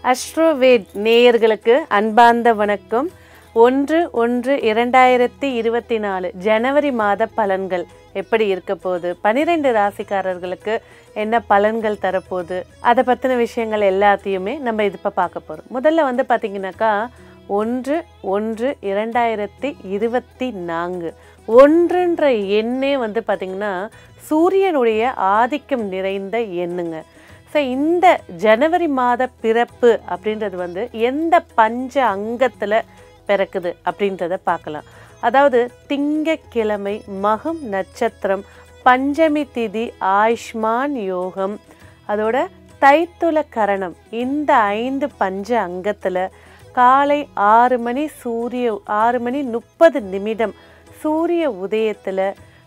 அஸ்ட்ரோவேட் நேயர்களுக்கு அன்பார்ந்த வணக்கம் ஒன்று ஒன்று இரண்டாயிரத்தி இருபத்தி நாலு ஜனவரி மாத பலன்கள் எப்படி இருக்க போகுது பனிரெண்டு ராசிக்காரர்களுக்கு என்ன பலன்கள் தரப்போகுது அதை பற்றின விஷயங்கள் எல்லாத்தையுமே நம்ம இது இப்போ பார்க்க போகிறோம் முதல்ல வந்து பார்த்திங்கனாக்கா ஒன்று ஒன்று இரண்டாயிரத்தி இருபத்தி நான்கு ஒன்றுன்ற எண்ணே வந்து பார்த்திங்கன்னா சூரியனுடைய ஆதிக்கம் நிறைந்த எண்ணுங்க ஸோ இந்த ஜனவரி மாத பிறப்பு அப்படின்றது வந்து எந்த பஞ்ச அங்கத்தில் பிறக்குது அப்படின்றத பார்க்கலாம் அதாவது திங்கக்கிழமை மகம் நட்சத்திரம் பஞ்சமி திதி ஆயுஷ்மான் யோகம் அதோட தைத்துல கரணம் இந்த ஐந்து பஞ்ச அங்கத்தில் காலை ஆறு மணி சூரிய ஆறு மணி முப்பது நிமிடம் சூரிய உதயத்தில்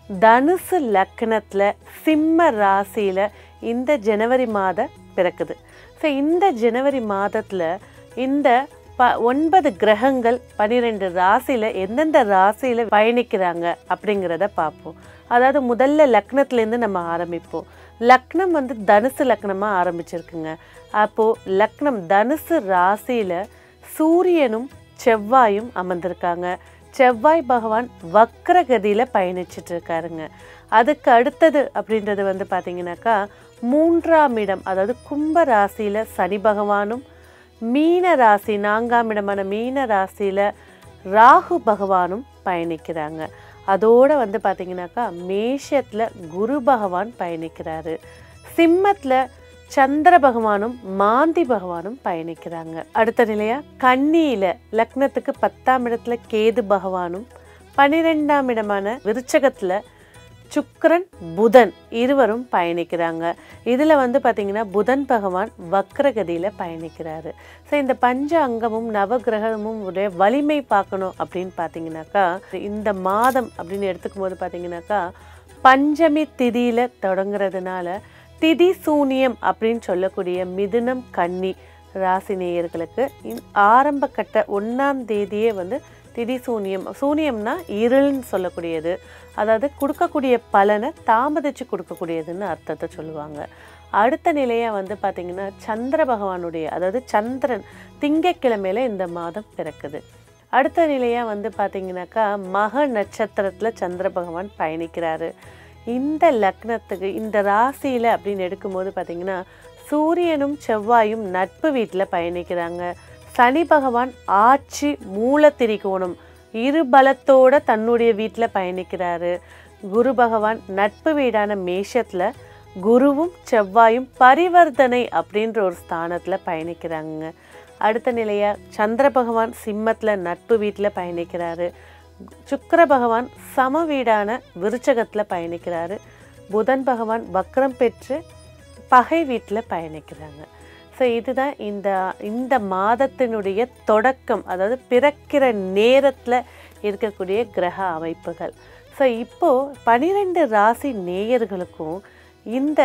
தனுசு லக்னத்தில் சிம்ம ராசியில் இந்த ஜனவரி மாத பிறக்குது ஸோ இந்த ஜனவரி மாதத்தில் இந்த ப ஒன்பது கிரகங்கள் பன்னிரெண்டு ராசியில் எந்தெந்த ராசியில் பயணிக்கிறாங்க அப்படிங்கிறத பார்ப்போம் அதாவது முதல்ல லக்னத்துலேருந்து நம்ம ஆரம்பிப்போம் லக்னம் வந்து தனுசு லக்னமாக ஆரம்பிச்சிருக்குங்க அப்போது லக்னம் தனுசு ராசியில் சூரியனும் செவ்வாயும் அமர்ந்திருக்காங்க செவ்வாய் பகவான் வக்ரகதியில் பயணிச்சிட்டு இருக்காருங்க அதுக்கு அடுத்தது அப்படின்றது வந்து பார்த்தீங்கன்னாக்கா மூன்றாம் இடம் அதாவது கும்ப ராசியில் சனி பகவானும் மீன ராசி நான்காம் இடமான மீன ராசியில் ராகு பகவானும் பயணிக்கிறாங்க அதோடு வந்து பார்த்தீங்கன்னாக்கா மேஷத்தில் குரு பகவான் பயணிக்கிறாரு சிம்மத்தில் சந்திர பகவானும் மாந்தி பகவானும் பயணிக்கிறாங்க அடுத்த நிலையா கன்னியில லக்னத்துக்கு பத்தாம் இடத்துல கேது பகவானும் பன்னிரெண்டாம் இடமான விருச்சகத்துல சுக்கிரன் புதன் இருவரும் பயணிக்கிறாங்க இதில் வந்து பார்த்திங்கன்னா புதன் பகவான் வக்ரகதியில் பயணிக்கிறாரு ஸோ இந்த பஞ்ச அங்கமும் நவகிரகமும் உடைய வலிமை பார்க்கணும் அப்படின்னு பார்த்தீங்கன்னாக்கா இந்த மாதம் அப்படின்னு எடுத்துக்கும் போது பார்த்தீங்கன்னாக்கா பஞ்சமி திதியில் தொடங்குறதுனால திதி சூனியம் அப்படின்னு சொல்லக்கூடிய மிதுனம் கன்னி ராசி நேயர்களுக்கு இன்- ஆரம்ப கட்ட ஒன்றாம் தேதியே வந்து திதி சூனியம் சூனியம்னா இருள்னு சொல்லக்கூடியது அதாவது கொடுக்கக்கூடிய பலனை தாமதிச்சு கொடுக்கக்கூடியதுன்னு அர்த்தத்தை சொல்லுவாங்க அடுத்த நிலையாக வந்து பார்த்திங்கன்னா சந்திர பகவானுடைய அதாவது சந்திரன் திங்கட்கிழமையில இந்த மாதம் பிறக்குது அடுத்த நிலையாக வந்து பார்த்திங்கனாக்கா மக நட்சத்திரத்தில் சந்திர பகவான் பயணிக்கிறாரு இந்த லக்னத்துக்கு இந்த ராசியில் அப்படின்னு எடுக்கும்போது பார்த்திங்கன்னா சூரியனும் செவ்வாயும் நட்பு வீட்டில் பயணிக்கிறாங்க சனி பகவான் ஆட்சி மூலத்திரிகோணம் இரு பலத்தோட தன்னுடைய வீட்டில் பயணிக்கிறாரு குரு பகவான் நட்பு வீடான மேஷத்தில் குருவும் செவ்வாயும் பரிவர்த்தனை அப்படின்ற ஒரு ஸ்தானத்தில் பயணிக்கிறாங்க அடுத்த நிலையாக சந்திர பகவான் சிம்மத்தில் நட்பு வீட்டில் பயணிக்கிறாரு சுக்கிர பகவான் சம வீடான விருச்சகத்தில் பயணிக்கிறாரு புதன் பகவான் வக்ரம் பெற்று பகை வீட்டில் பயணிக்கிறாங்க ஸோ இதுதான் இந்த இந்த மாதத்தினுடைய தொடக்கம் அதாவது பிறக்கிற நேரத்தில் இருக்கக்கூடிய கிரக அமைப்புகள் ஸோ இப்போது பனிரெண்டு ராசி நேயர்களுக்கும் இந்த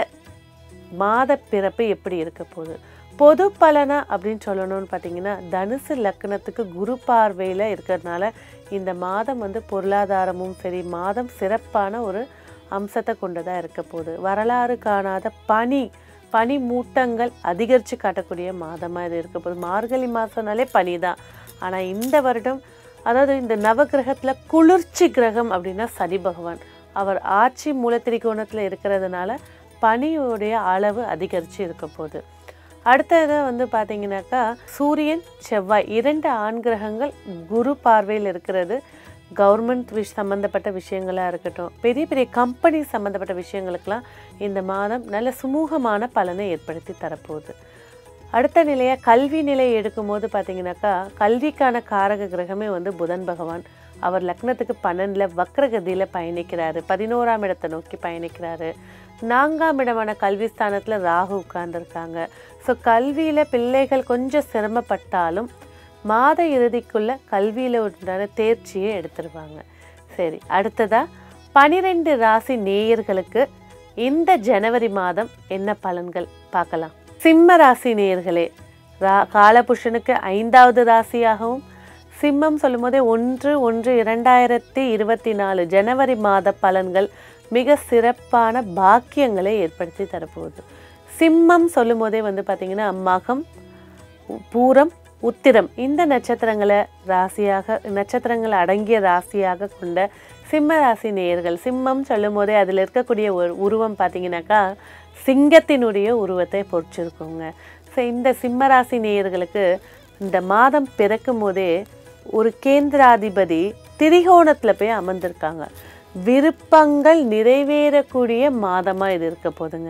மாத பிறப்பு எப்படி இருக்க போகுது பொது பலனா அப்படின்னு சொல்லணும்னு பார்த்தீங்கன்னா தனுசு லக்னத்துக்கு குரு பார்வையில் இருக்கிறதுனால இந்த மாதம் வந்து பொருளாதாரமும் சரி மாதம் சிறப்பான ஒரு அம்சத்தை கொண்டதாக இருக்க போகுது வரலாறு காணாத பனி பனி மூட்டங்கள் அதிகரித்து காட்டக்கூடிய மாதமாக இது இருக்க போகுது மார்கழி மாதம்னாலே பனி தான் ஆனால் இந்த வருடம் அதாவது இந்த நவகிரகத்தில் குளிர்ச்சி கிரகம் அப்படின்னா சனி பகவான் அவர் ஆட்சி மூலத்திரிகோணத்தில் இருக்கிறதுனால பனியோடைய அளவு அதிகரித்து இருக்க போகுது அடுத்தது வந்து பார்த்தீங்கன்னாக்கா சூரியன் செவ்வாய் இரண்டு ஆண் கிரகங்கள் குரு பார்வையில் இருக்கிறது கவர்மெண்ட் விஷ் சம்மந்தப்பட்ட விஷயங்களாக இருக்கட்டும் பெரிய பெரிய கம்பெனி சம்மந்தப்பட்ட விஷயங்களுக்கெல்லாம் இந்த மாதம் நல்ல சுமூகமான பலனை ஏற்படுத்தி தரப்போகுது அடுத்த நிலையாக கல்வி நிலை எடுக்கும்போது பார்த்தீங்கன்னாக்கா கல்விக்கான காரக கிரகமே வந்து புதன் பகவான் அவர் லக்னத்துக்கு பன்னெண்டில் வக்ரகதியில் பயணிக்கிறாரு பதினோராம் இடத்தை நோக்கி பயணிக்கிறாரு நான்காம் இடமான கல்வி ஸ்தானத்தில் ராகு உட்கார்ந்துருக்காங்க ஸோ கல்வியில் பிள்ளைகள் கொஞ்சம் சிரமப்பட்டாலும் மாத இறுதிக்குள்ள கல்வியில் உண்டான தேர்ச்சியை எடுத்துருவாங்க சரி அடுத்ததா பனிரெண்டு ராசி நேயர்களுக்கு இந்த ஜனவரி மாதம் என்ன பலன்கள் பார்க்கலாம் சிம்ம ராசி நேயர்களே ரா காலபுருஷனுக்கு ஐந்தாவது ராசியாகவும் சிம்மம் சொல்லும்போதே ஒன்று ஒன்று இரண்டாயிரத்தி இருபத்தி நாலு ஜனவரி மாத பலன்கள் மிக சிறப்பான பாக்கியங்களை ஏற்படுத்தி தரப்போகுது சிம்மம் சொல்லும் போதே வந்து பார்த்திங்கன்னா மகம் பூரம் உத்திரம் இந்த நட்சத்திரங்களை ராசியாக நட்சத்திரங்கள் அடங்கிய ராசியாக கொண்ட சிம்ம ராசி நேயர்கள் சிம்மம் சொல்லும் போதே அதில் இருக்கக்கூடிய ஒரு உருவம் பார்த்தீங்கன்னாக்கா சிங்கத்தினுடைய உருவத்தை பொறிச்சிருக்கோங்க ஸோ இந்த சிம்ம ராசி நேயர்களுக்கு இந்த மாதம் பிறக்கும் போதே ஒரு கேந்திராதிபதி திரிகோணத்தில் போய் அமர்ந்திருக்காங்க விருப்பங்கள் நிறைவேறக்கூடிய மாதமாக இது இருக்க போதுங்க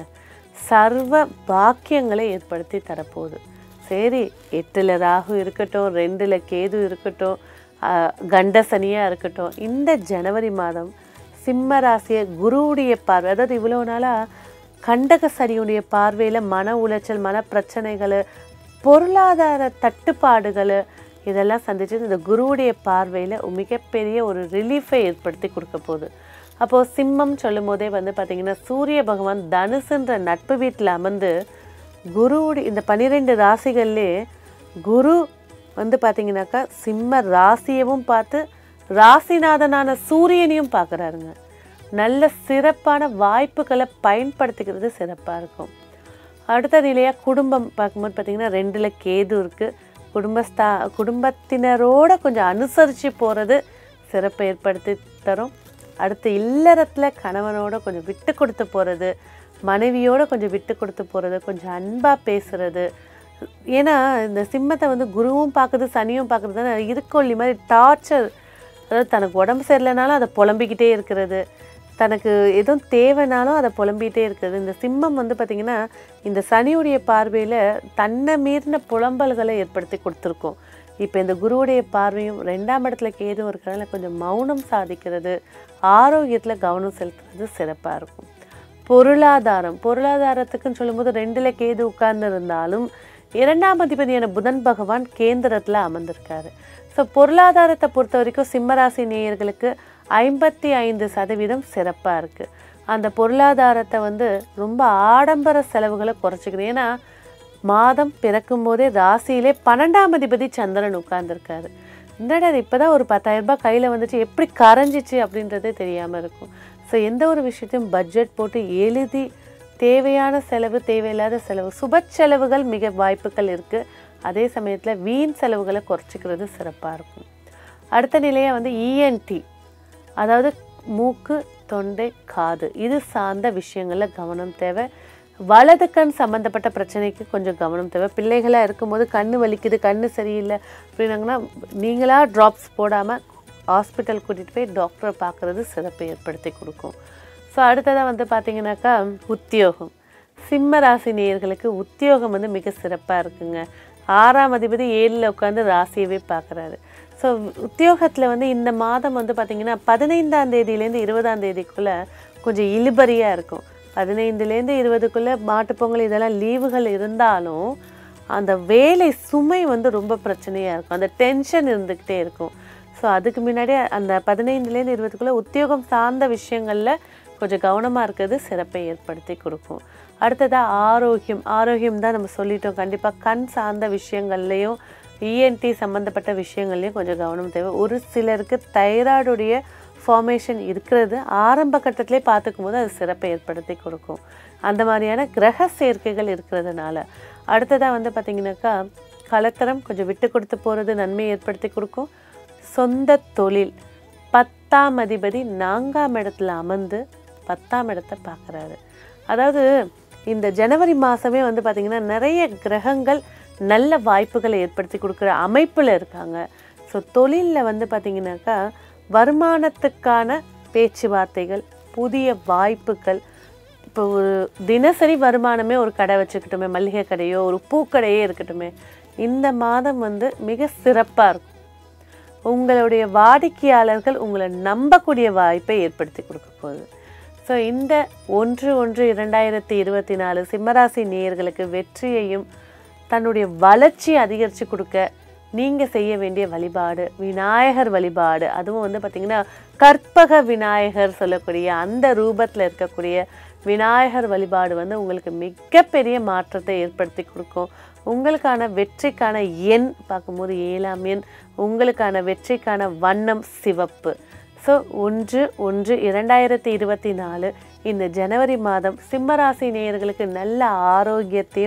சர்வ பாக்கியங்களை ஏற்படுத்தி தரப்போகுது சரி எட்டில் ராகு இருக்கட்டும் ரெண்டில் கேது இருக்கட்டும் ஆஹ், கண்ட சனியாக இருக்கட்டும் இந்த ஜனவரி மாதம் சிம்ம ராசியை குருவுடைய பார்வை அதாவது இவ்வளோ நாளாக கண்டக சனியுடைய பார்வையில் மன உளைச்சல் மன பிரச்சனைகள் பொருளாதார தட்டுப்பாடுகள் இதெல்லாம் சந்திச்சு இந்த குருவுடைய பார்வையில் மிகப்பெரிய ஒரு ரிலீஃபை ஏற்படுத்தி கொடுக்க போகுது அப்போது சிம்மம் சொல்லும் போதே வந்து பார்த்திங்கன்னா சூரிய பகவான் தனுசுன்ற நட்பு வீட்டில் அமர்ந்து குருவுடைய இந்த பன்னிரெண்டு ராசிகள்லே குரு வந்து பார்த்தீங்கன்னாக்கா சிம்ம ராசியவும் பார்த்து ராசிநாதனான சூரியனையும் பார்க்குறாருங்க நல்ல சிறப்பான வாய்ப்புகளை பயன்படுத்திக்கிறது சிறப்பாக இருக்கும் அடுத்த நிலையாக குடும்பம் பார்க்கும்போது பார்த்தீங்கன்னா ரெண்டில் கேது இருக்குது குடும்பஸ்தா குடும்பத்தினரோட கொஞ்சம் அனுசரித்து போகிறது சிறப்பை ஏற்படுத்தி தரும் அடுத்து இல்லறத்தில் கணவனோட கொஞ்சம் விட்டு கொடுத்து போகிறது மனைவியோட கொஞ்சம் விட்டு கொடுத்து போகிறது கொஞ்சம் அன்பாக பேசுறது ஏன்னா இந்த சிம்மத்தை வந்து குருவும் பார்க்குது சனியும் பார்க்குறது தானே இருக்கொல்லி மாதிரி டார்ச்சர் அதாவது தனக்கு உடம்பு சரியில்லைனாலும் அதை புலம்பிக்கிட்டே இருக்கிறது தனக்கு எதுவும் தேவைனாலும் அதை புலம்பிகிட்டே இருக்கிறது இந்த சிம்மம் வந்து பார்த்திங்கன்னா இந்த சனியுடைய பார்வையில் தன்னை மீறின புலம்பல்களை ஏற்படுத்தி கொடுத்துருக்கோம் இப்போ இந்த குருவுடைய பார்வையும் ரெண்டாம் இடத்துல கேதுவும் இருக்கிறதுனால கொஞ்சம் மௌனம் சாதிக்கிறது ஆரோக்கியத்தில் கவனம் செலுத்துறது சிறப்பாக இருக்கும் பொருளாதாரம் பொருளாதாரத்துக்குன்னு சொல்லும்போது ரெண்டில் கேது உட்கார்ந்து இருந்தாலும் இரண்டாம் அதிபதியான புதன் பகவான் கேந்திரத்தில் அமர்ந்திருக்காரு ஸோ பொருளாதாரத்தை பொறுத்த வரைக்கும் சிம்மராசி நேயர்களுக்கு ஐம்பத்தி ஐந்து சதவீதம் சிறப்பாக இருக்குது அந்த பொருளாதாரத்தை வந்து ரொம்ப ஆடம்பர செலவுகளை குறைச்சிக்கணும் ஏன்னா மாதம் பிறக்கும் போதே ராசியிலே பன்னெண்டாம் அதிபதி சந்திரன் உட்கார்ந்துருக்காரு என்னடா இது இப்போதான் ஒரு பத்தாயிரம் ரூபாய் கையில் வந்துச்சு எப்படி கரைஞ்சிச்சு அப்படின்றதே தெரியாமல் இருக்கும் ஸோ எந்த ஒரு விஷயத்தையும் பட்ஜெட் போட்டு எழுதி தேவையான செலவு தேவையில்லாத செலவு சுப செலவுகள் மிக வாய்ப்புகள் இருக்குது அதே சமயத்தில் வீண் செலவுகளை குறைச்சிக்கிறது சிறப்பாக இருக்கும் அடுத்த நிலையாக வந்து இஎன்டி அதாவது மூக்கு தொண்டை காது இது சார்ந்த விஷயங்களில் கவனம் தேவை வலது கண் சம்மந்தப்பட்ட பிரச்சனைக்கு கொஞ்சம் கவனம் தேவை பிள்ளைகளாக இருக்கும்போது கண்ணு வலிக்குது கண்ணு சரியில்லை அப்படின்னாங்கன்னா நீங்களாக ட்ராப்ஸ் போடாமல் ஹாஸ்பிட்டல் கூட்டிகிட்டு போய் டாக்டரை பார்க்குறது சிறப்பை ஏற்படுத்தி கொடுக்கும் ஸோ அடுத்ததாக வந்து பார்த்தீங்கன்னாக்கா உத்தியோகம் சிம்ம ராசி நேயர்களுக்கு உத்தியோகம் வந்து மிக சிறப்பாக இருக்குங்க ஆறாம் அதிபதி ஏழில் உட்காந்து ராசியவே பார்க்குறாரு ஸோ உத்தியோகத்தில் வந்து இந்த மாதம் வந்து பார்த்திங்கன்னா பதினைந்தாம் தேதியிலேருந்து இருபதாம் தேதிக்குள்ளே கொஞ்சம் இழுபறியாக இருக்கும் பதினைந்துலேருந்து இருபதுக்குள்ளே மாட்டுப்பொங்கல் இதெல்லாம் லீவுகள் இருந்தாலும் அந்த வேலை சுமை வந்து ரொம்ப பிரச்சனையாக இருக்கும் அந்த டென்ஷன் இருந்துக்கிட்டே இருக்கும் ஸோ அதுக்கு முன்னாடியே அந்த பதினைந்துலேருந்து இருபதுக்குள்ளே உத்தியோகம் சார்ந்த விஷயங்களில் கொஞ்சம் கவனமாக இருக்கிறது சிறப்பை ஏற்படுத்தி கொடுக்கும் அடுத்ததாக ஆரோக்கியம் ஆரோக்கியம் தான் நம்ம சொல்லிட்டோம் கண்டிப்பாக கண் சார்ந்த விஷயங்கள்லையும் இஎன்டி சம்மந்தப்பட்ட விஷயங்கள்லையும் கொஞ்சம் கவனம் தேவை ஒரு சிலருக்கு தைராய்டுடைய ஃபார்மேஷன் இருக்கிறது ஆரம்ப கட்டத்திலே பார்த்துக்கும் போது அது சிறப்பை ஏற்படுத்தி கொடுக்கும் அந்த மாதிரியான கிரக சேர்க்கைகள் இருக்கிறதுனால அடுத்ததாக வந்து பார்த்திங்கனாக்கா கலத்தரம் கொஞ்சம் விட்டு கொடுத்து போகிறது நன்மையை ஏற்படுத்தி கொடுக்கும் சொந்த தொழில் பத்தாம் அதிபதி நான்காம் இடத்துல அமர்ந்து பத்தாம் இடத்தை பார்க்குறாரு அதாவது இந்த ஜனவரி மாதமே வந்து பார்த்திங்கன்னா நிறைய கிரகங்கள் நல்ல வாய்ப்புகளை ஏற்படுத்தி கொடுக்குற அமைப்பில் இருக்காங்க ஸோ தொழிலில் வந்து பார்த்திங்கனாக்கா வருமானத்துக்கான பேச்சுவார்த்தைகள் புதிய வாய்ப்புகள் இப்போ ஒரு தினசரி வருமானமே ஒரு கடை வச்சுக்கிட்டோமே மளிகை கடையோ ஒரு பூக்கடையே இருக்கட்டுமே இந்த மாதம் வந்து மிக சிறப்பாக இருக்கும் உங்களுடைய வாடிக்கையாளர்கள் உங்களை நம்பக்கூடிய வாய்ப்பை ஏற்படுத்தி கொடுக்க போகுது ஸோ இந்த ஒன்று ஒன்று இரண்டாயிரத்தி இருபத்தி நாலு சிம்மராசி நேயர்களுக்கு வெற்றியையும் தன்னுடைய வளர்ச்சி அதிகரித்து கொடுக்க நீங்கள் செய்ய வேண்டிய வழிபாடு விநாயகர் வழிபாடு அதுவும் வந்து பார்த்திங்கன்னா கற்பக விநாயகர் சொல்லக்கூடிய அந்த ரூபத்தில் இருக்கக்கூடிய விநாயகர் வழிபாடு வந்து உங்களுக்கு மிகப்பெரிய மாற்றத்தை ஏற்படுத்தி கொடுக்கும் உங்களுக்கான வெற்றிக்கான எண் பார்க்கும்போது ஏழாம் எண் உங்களுக்கான வெற்றிக்கான வண்ணம் சிவப்பு ஸோ ஒன்று ஒன்று இரண்டாயிரத்தி இருபத்தி நாலு இந்த ஜனவரி மாதம் சிம்மராசி நேயர்களுக்கு நல்ல ஆரோக்கியத்தையும்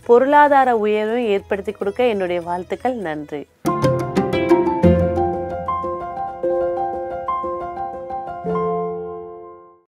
பொருளாதார உயர்வும் ஏற்படுத்தி கொடுக்க என்னுடைய வாழ்த்துக்கள் நன்றி